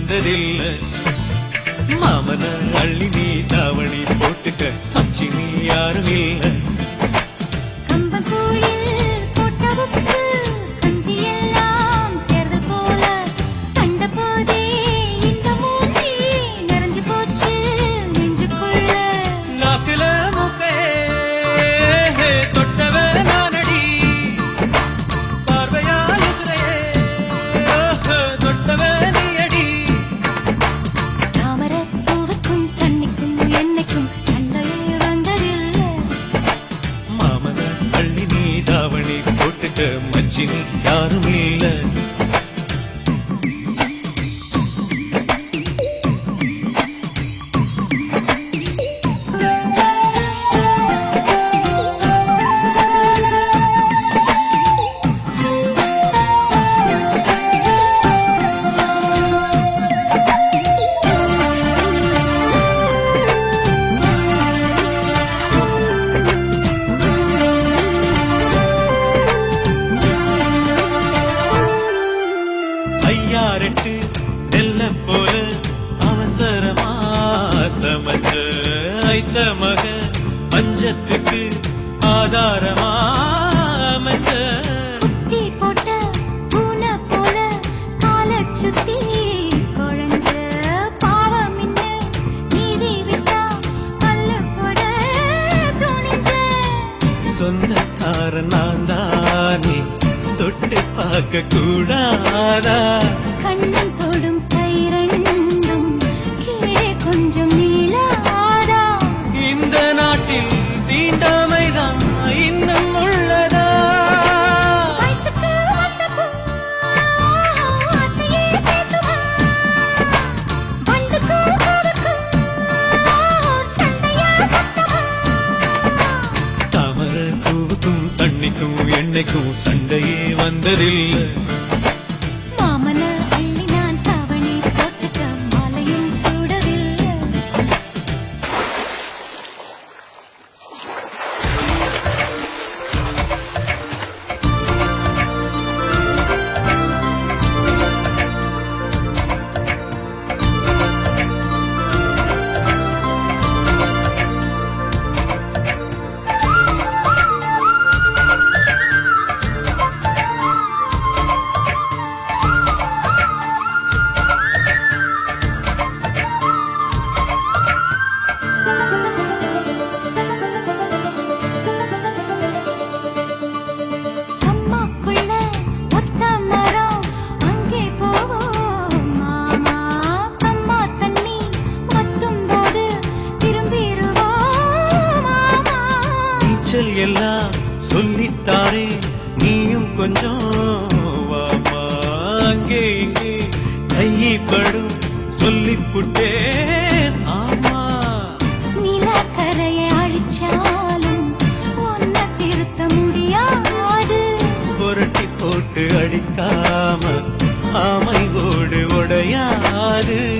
வந்ததில்லை மாமன அள்ளி நீ தாவணி போட்டுக்க அச்சி நீ யாரும் இல்லை கம்பங்கூழில் போட்ட உப்பு கஞ்சி எல்லாம் சேர்ந்து போல கண்டபோதே இந்த மூஞ்சி நிறைஞ்சு போச்சு நெஞ்சுக்குள்ள நாக்குல மூக்கே தொட்டவ நானடி பார்வையால் உசுரையே தொட்டவ நீயடி தாமரப் பூவுக்கும் தண்ணிக்கும் என்னைக்கும் சண்டையே வந்ததில்லை மாமன அள்ளி நீ தாவணி போட்டுக்க மச்சி நீ யாரும் இல்லை ஐயாரெட்டு நெல்ல போல அவசரமா சமைச்ச ஐத்த மக பஞ்சத்துக்கு ஆதாரமா அமைச்ச தீ போட்ட பூனை போல காலச் சுத்தி குழஞ்ச பாவம் இன்ன நீதி விட்டா பல்லு போட துணிஞ்ச சொந்தக்காரன் நான் தானே தொட்டு பார்க்க கூடாதா கண்ணன் தொடும் கை ரெண்டும் கீழே கொஞ்சம் நீளாதா இந்த நாட்டில் தீண்டாமைதான் இன்னும் உள்ளதா வயசுக்கு வந்த பூ ஆசையே பேசுவா வண்டுக்கும் பூவுக்கும் சண்டையா சத்தமா தாமர பூவுக்கும் தண்ணிக்கும் எண்ணெய்க்கும் சண்டையே வந்ததில்லை மாமன அள்ளி நான் தாவணி போட்டுக்க மாலையும் சூடவில்லை அம்மாக்குள்ள ஒத்த மரம் அங்கே போவோம் மாமா அம்மா தண்ணி மத்தும் போது திரும்பிடுவோம் மாமா நீச்சல் எல்லாம் சொல்லித்தாரே நீயும் கொஞ்சம் வாமா அங்கே இங்கே கைப்படும் சொல்லிப் புட்டேன் ஆமா நிலக்கரையை அழிச்சாலும் ஒன்ன திருத்த முடியாது புரட்டி போட்டு அடிக்காம ஆமை ஓடு உடையாது